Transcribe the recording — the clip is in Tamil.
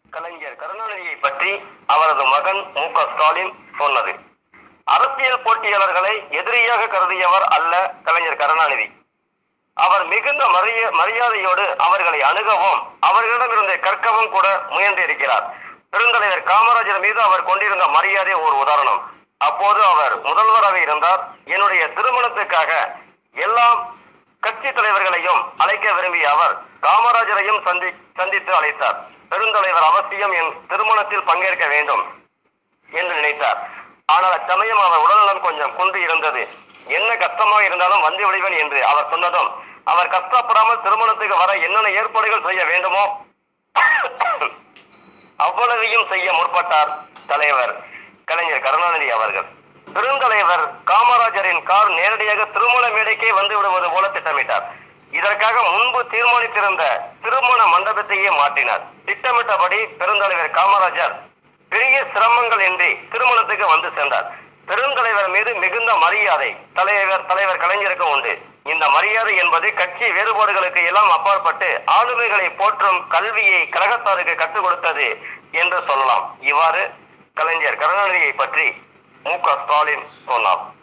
கலைஞர் கருணாநிதியை பற்றி அவரது மகன் மு க ஸ்டாலின் சொன்னது அரசியல் போட்டியாளர்களை எதிரியாக கருதியவர் அல்ல கலைஞர் கருணாநிதி அவர் மிகுந்த மரிய மரியாதையோடு அவர்களை அணுகவும் அவர்களிடமிருந்து கற்கவும் கூட முயன்றிருக்கிறார் பெருந்தலைவர் காமராஜர் மீது அவர் கொண்டிருந்த மரியாதை ஒரு உதாரணம் அப்போது அவர் முதல்வராக இருந்தார் என்னுடைய திருமணத்துக்காக எல்லா கட்சி தலைவர்களையும் அழைக்க விரும்பிய அவர் காமராஜரையும் சந்தி சந்தித்து அழைத்தார் பெருந்தலைவர் அவசியம் என் திருமணத்தில் பங்கேற்க வேண்டும் என்று நினைத்தார் ஆனால் அச்சமயம் அவர் உடல்நலம் கொஞ்சம் குன்றி இருந்தது என்ன கஷ்டமாக இருந்தாலும் வந்து விடுவேன் என்று அவர் சொன்னதும் அவர் கஷ்டப்படாமல் திருமணத்துக்கு வர என்னென்ன ஏற்பாடுகள் செய்ய வேண்டுமோ அவ்வளவையும் செய்ய முற்பட்டார் தலைவர் கலைஞர் கருணாநிதி அவர்கள் பெருந்தலைவர் காமராஜரின் கார் நேரடியாக திருமண மேடைக்கே வந்து விடுவது போல திட்டமிட்டார் இதற்காக முன்பு தீர்மானித்திருந்த திருமண மண்டபத்தையே மாற்றினார் திட்டமிட்டபடி பெருந்தலைவர் காமராஜர் பெரிய சிரமங்கள் இன்றி திருமணத்துக்கு வந்து சென்றார் பெருந்தலைவர் மீது மிகுந்த மரியாதை தலைவர் தலைவர் கலைஞருக்கு உண்டு இந்த மரியாதை என்பது கட்சி வேறுபாடுகளுக்கு எல்லாம் அப்பாற்பட்டு ஆளுமைகளை போற்றும் கல்வியை கழகத்தாருக்கு கற்றுக் கொடுத்தது என்று சொல்லலாம் இவ்வாறு கலைஞர் கருணாநிதியை பற்றி மு க ஸ்டாலின் சொன்னார்